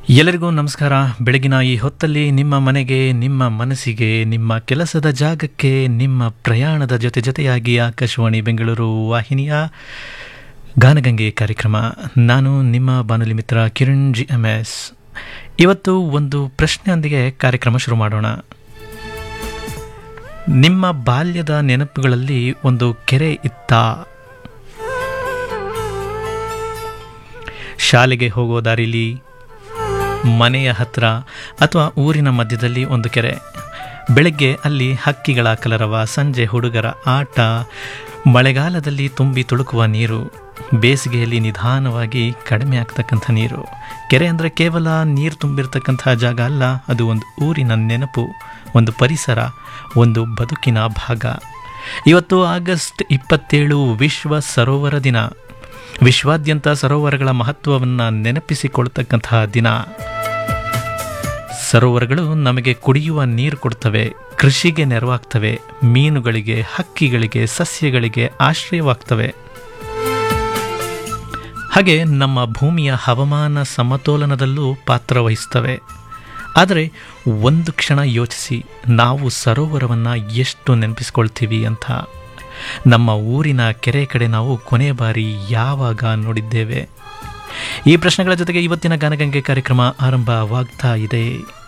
ಎಲ್ಲರಿಗೂ ನಮಸ್ಕಾರ ಬೆಳಗಿನ ಈ ಹೊತ್ತಲ್ಲಿ ನಿಮ್ಮ ಮನೆಗೆ ನಿಮ್ಮ ಮನಸ್ಸಿಗೆ ನಿಮ್ಮ ಕೆಲಸದ ಜಾಗಕ್ಕೆ ನಿಮ್ಮ ಪ್ರಯಾಣದ ಜೊತೆ ಜೊತೆಯಾಗಿ ಆಕಾಶವಾಣಿ ಬೆಂಗಳೂರು ವಾಹಿನಿಯ ಗಾನಗಂಗೆ ಕಾರ್ಯಕ್ರಮ ನಾನು ನಿಮ್ಮ ಬಾನುಲಿ ಮಿತ್ರ ಕಿರಣ್ ಜಿ ಎಮ್ ಎಸ್ ಇವತ್ತು ಒಂದು ಪ್ರಶ್ನೆಯೊಂದಿಗೆ ಕಾರ್ಯಕ್ರಮ ಶುರು ಮಾಡೋಣ ನಿಮ್ಮ ಬಾಲ್ಯದ ನೆನಪುಗಳಲ್ಲಿ ಒಂದು ಕೆರೆ ಇತ್ತಾ ಶಾಲೆಗೆ ಹೋಗೋ ದಾರಿಲಿ ಮನೆಯ ಹತ್ರ ಅಥವಾ ಊರಿನ ಮಧ್ಯದಲ್ಲಿ ಒಂದು ಕೆರೆ ಬೆಳಗ್ಗೆ ಅಲ್ಲಿ ಹಕ್ಕಿಗಳ ಕಲರವ ಸಂಜೆ ಹುಡುಗರ ಆಟ ಮಳೆಗಾಲದಲ್ಲಿ ತುಂಬಿ ತುಳುಕುವ ನೀರು ಬೇಸಿಗೆಯಲ್ಲಿ ನಿಧಾನವಾಗಿ ಕಡಿಮೆ ಆಗ್ತಕ್ಕಂಥ ನೀರು ಕೆರೆ ಅಂದರೆ ಕೇವಲ ನೀರು ತುಂಬಿರ್ತಕ್ಕಂಥ ಜಾಗ ಅಲ್ಲ ಅದು ಒಂದು ಊರಿನ ನೆನಪು ಒಂದು ಪರಿಸರ ಒಂದು ಬದುಕಿನ ಭಾಗ ಇವತ್ತು ಆಗಸ್ಟ್ ಇಪ್ಪತ್ತೇಳು ವಿಶ್ವ ಸರೋವರ ದಿನ ವಿಶ್ವಾದ್ಯಂತ ಸರೋವರಗಳ ಮಹತ್ವವನ್ನು ನೆನಪಿಸಿಕೊಳ್ತಕ್ಕಂತಹ ದಿನ ಸರೋವರಗಳು ನಮಗೆ ಕುಡಿಯುವ ನೀರು ಕೊಡ್ತವೆ ಕೃಷಿಗೆ ನೆರವಾಗ್ತವೆ ಮೀನುಗಳಿಗೆ ಹಕ್ಕಿಗಳಿಗೆ ಸಸ್ಯಗಳಿಗೆ ಆಶ್ರಯವಾಗ್ತವೆ ಹಾಗೆ ನಮ್ಮ ಭೂಮಿಯ ಹವಾಮಾನ ಸಮತೋಲನದಲ್ಲೂ ಪಾತ್ರ ವಹಿಸ್ತವೆ ಆದರೆ ಒಂದು ಕ್ಷಣ ಯೋಚಿಸಿ ನಾವು ಸರೋವರವನ್ನು ಎಷ್ಟು ನೆನಪಿಸ್ಕೊಳ್ತೀವಿ ಅಂತ ನಮ್ಮ ಊರಿನ ಕೆರೆ ಕಡೆ ನಾವು ಕೊನೆ ಬಾರಿ ಯಾವಾಗ ನೋಡಿದ್ದೇವೆ ಈ ಪ್ರಶ್ನೆಗಳ ಜೊತೆಗೆ ಇವತ್ತಿನ ಗಾನಗಂಗೆ ಕಾರ್ಯಕ್ರಮ ಆರಂಭವಾಗ್ತಾ ಇದೆ